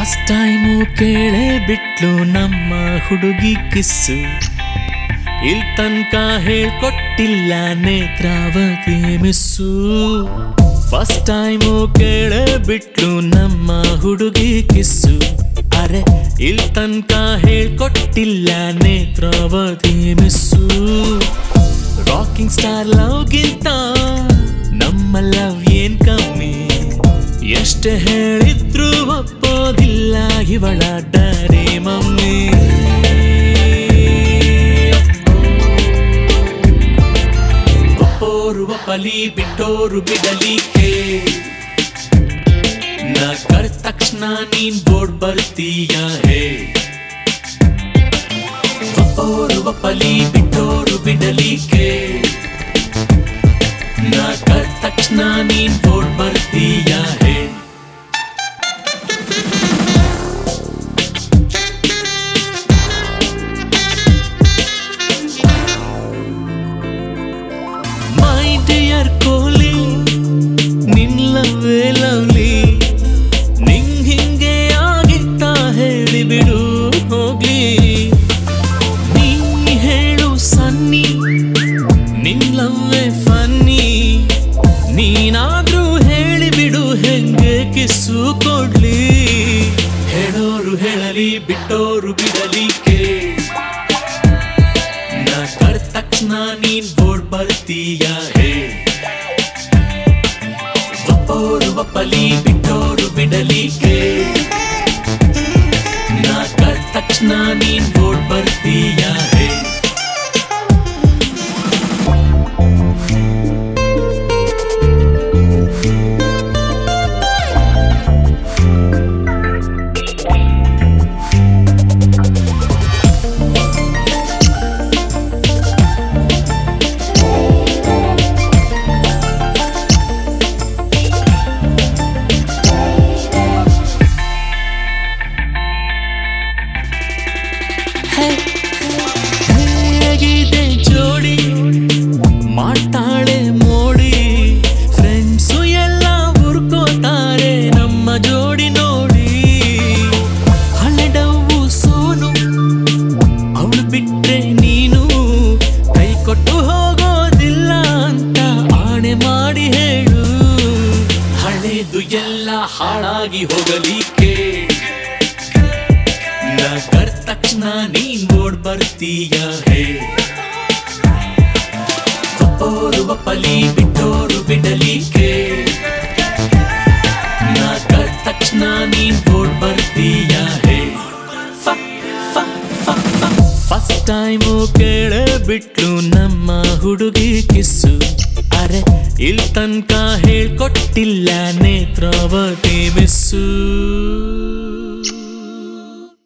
first time ಕೇಳೇ ಬಿಟ್ಲು ನಮ್ಮ ಹುಡುಗಿ ಕಿಸ್ಸು ಇಲ್ ತನಕ ಹೇಳ್ಕೊಟ್ಟಿಲ್ಲ ನೇತ್ರಾವತಿ ಮಿಸ್ಸು ಫಸ್ಟ್ ಟೈಮು ಕೇಳೇ ಬಿಟ್ಲು ನಮ್ಮ ಹುಡುಗಿ ಕಿಸ್ಸು ಅರೆ ಇಲ್ ತನಕ ಹೇಳ್ಕೊಟ್ಟಿಲ್ಲ ನೇತ್ರಾವತಿ ಮಿಸ್ಸು ರಾಕಿಂಗ್ ಸ್ಟಾರ್ ಲವ್ಗಿಂತ ನಮ್ಮ ಲವ್ ಏನ್ ಕಮ್ಮಿ ಎಷ್ಟು ಹೇಳಿದ್ರು ಒಪ್ಪೋದಿಲ್ಲ ಇವಳ ಡರೆ ಮಮ್ಮಿ ಒಪ್ಪೋರು ಒಪ್ಪಲಿ ಬಿಟ್ಟೋರು ಬಿಡಲಿಕ್ಕೆ ನಾ ಕರ್ ತಕ್ಷಣ ನೀನ್ ಬೋರ್ಡ್ ಬರ್ತೀಯ ಹೇ ಒಪ್ಪೋರು ಒಪ್ಪಲಿ ಬಿಟ್ಟೋರು ಬಿಡಲಿಕ್ಕೆ ನಾ ಕರ್ ತಕ್ಷಣ ನೀನ್ ಬೋರ್ಡ್ ಬರ್ತೀಯ ಹೇ ಮೈ ಡಿಯರ್ ಕೋಲಿ ನಿನ್ ಲವ್ವೇ ಲವ್ಲಿ ನಿಂಗ್ ಹಿಂಗೆ ಆಗಿತ್ತ ಹೇಳಿ ಬಿಡು ಹೋಗ್ಲಿ ನೀ ಹೇಳು ಸನ್ನಿ ನಿನ್ ಲವ್ವೇ ಫನ್ನಿ ನೀನಾದ್ರೂ ಹೇಳಿಬಿಡು ಹೆಂಗೆ ಕಿಸ್ಸು ಕೊಡ್ಲಿ ಹೇಳೋರು ಹೇಳಲಿ ಬಿಟ್ಟೋರು ಬಿಡಲಿಕ್ಕೆ ನಾ ಕರ್ ತಕ್ಷಣ ನೀನ್ ಬೋರ್ಡ್ ಬರ್ತೀಯ ಹೇ ಒಪ್ಪೋರು ಒಪ್ಪಲಿ ಬಿಟ್ಟೋರು ಬಿಡಲಿಕ್ಕೆ ನಾ ಕರ್ ತಕ್ಷಣ ನೀನ್ ಬೋರ್ಡ್ ಬರ್ತೀಯ ಹೇ ಹೇಗಿದೆ ಜೋಡಿ ಮಾಡ್ತಾಳೆ ಮೋಡಿ ಫ್ರೆಂಡ್ಸು ಎಲ್ಲ ಹುರ್ಕೋತಾರೆ ನಮ್ಮ ಜೋಡಿ ನೋಡಿ ಹಳೆಡವು ಸೋನು ಅವಳು ಬಿಟ್ರೆ ನೀನು ಕೈ ಕೊಟ್ಟು ಹೋಗೋದಿಲ್ಲ ಅಂತ ಆಣೆ ಮಾಡಿ ಹೇಳು ಹಳೇದು ಎಲ್ಲ ಹಾಳಾಗಿ ಹೋಗಲಿಕ್ಕೆ ನಾ ಕರ್ ತಕ್ಷಣ ನೀನ್ ನೋಡ್ ಬರ್ತೀಯ ಹೇ ಒಪ್ಪೋರು ಒಪ್ಪಲಿ ಬಿಟ್ಟೋರು ಬಿಡಲಿಕ್ಕೆ ನಾ ಕರ್ ತಕ್ಷಣ ನೀನ್ ನೋಡ್ ಬರ್ತೀಯ ಹೇ ಫಸ್ಟ್ ಟೈಮು ಕೇಳ ಬಿಟ್ಲು ನಮ್ಮ ಹುಡುಗಿ ಕಿಸ್ಸು ಅರೆ ಇಲ್ ತನಕ ಹೇಳ್ಕೊಟ್ಟಿಲ್ಲ ನೇತ್ರಾವತಿ ಮಿಸ್ಸು